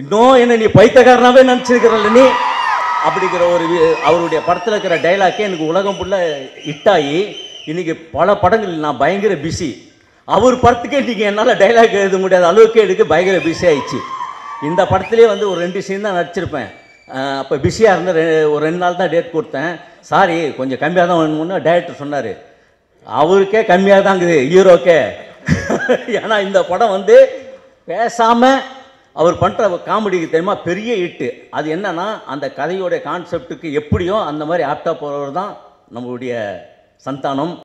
இன்னும் என்ன நீ பைத்தியக்காரனாவே நினச்சிருக்கிறல்ல நீ அப்படிங்கிற ஒரு வி- அவருடைய படத்தில் இருக்கிற டைலாக்கே எனக்கு உலகம் ஃபுல்லாக ஹிட்டாகி இன்னைக்கு பல படங்கள் நான் பயங்கர பிஸி அவர் படத்துக்கே இன்னைக்கு என்னால் டைலாக் எழுத முடியாத அளவுக்கு எனக்கு பயங்கர பிஸி ஆயிடுச்சு இந்த படத்திலே வந்து ஒரு ரெண்டு சீன் தான் நடிச்சிருப்பேன் அப்போ பிஸியாக இருந்த ரெ- ஒரு ரெண்டு நாள் தான் டேட் கொடுத்தேன் சாரி கொஞ்சம் கம்மியாக தான் வேணும்னு டைரக்டர் சொன்னார் அவருக்கே கம்மியாக தான் இருக்குது ஹீரோக்கே ஏன்னா இந்த படம் வந்து பேசாமல் அவர் பண்ணுற காமெடிக்கு தெரியுமா பெரிய ஹிட்டு அது என்னன்னா அந்த கதையோடைய கான்செப்ட்டுக்கு எப்படியோ அந்த மாதிரி ஆப்டாக போகிறவர் தான் நம்மளுடைய சந்தானம்